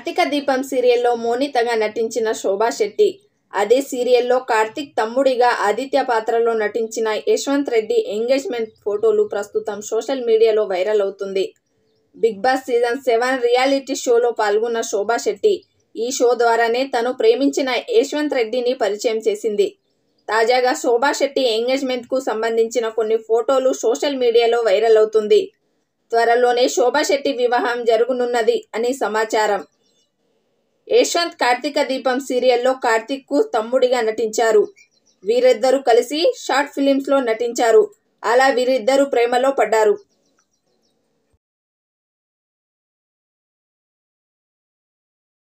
కార్తీక దీపం సీరియల్లో మోనితగా నటించిన శోభా శెట్టి అదే సీరియల్లో కార్తీక్ తమ్ముడిగా ఆదిత్య పాత్రలో నటించిన యశ్వంత్ రెడ్డి ఎంగేజ్మెంట్ ఫోటోలు ప్రస్తుతం సోషల్ మీడియాలో వైరల్ అవుతుంది Big Boss season seven reality షోలో పాల్గొన్న శోభా శెట్టి ఈ షో ద్వారానే తను ప్రేమించిన యశ్వంత్ రెడ్డిని పరిచయం చేసింది తాజాగా శోభా శెట్టి ఎంగేజ్మెంట్కు సంబంధించిన కొన్ని ఫోటోలు సోషల్ మీడియాలో వైరల్ అవుతుంది త్వరలోనే శోభా శెట్టి వివాహం జరుగునున్నది అని సమాచారం యశ్వంత్ కార్తీక దీపం సీరియల్లో కార్తీక్కు తమ్ముడిగా నటించారు వీరిద్దరూ కలిసి షార్ట్ ఫిలిమ్స్లో నటించారు అలా వీరిద్దరూ ప్రేమలో పడ్డారు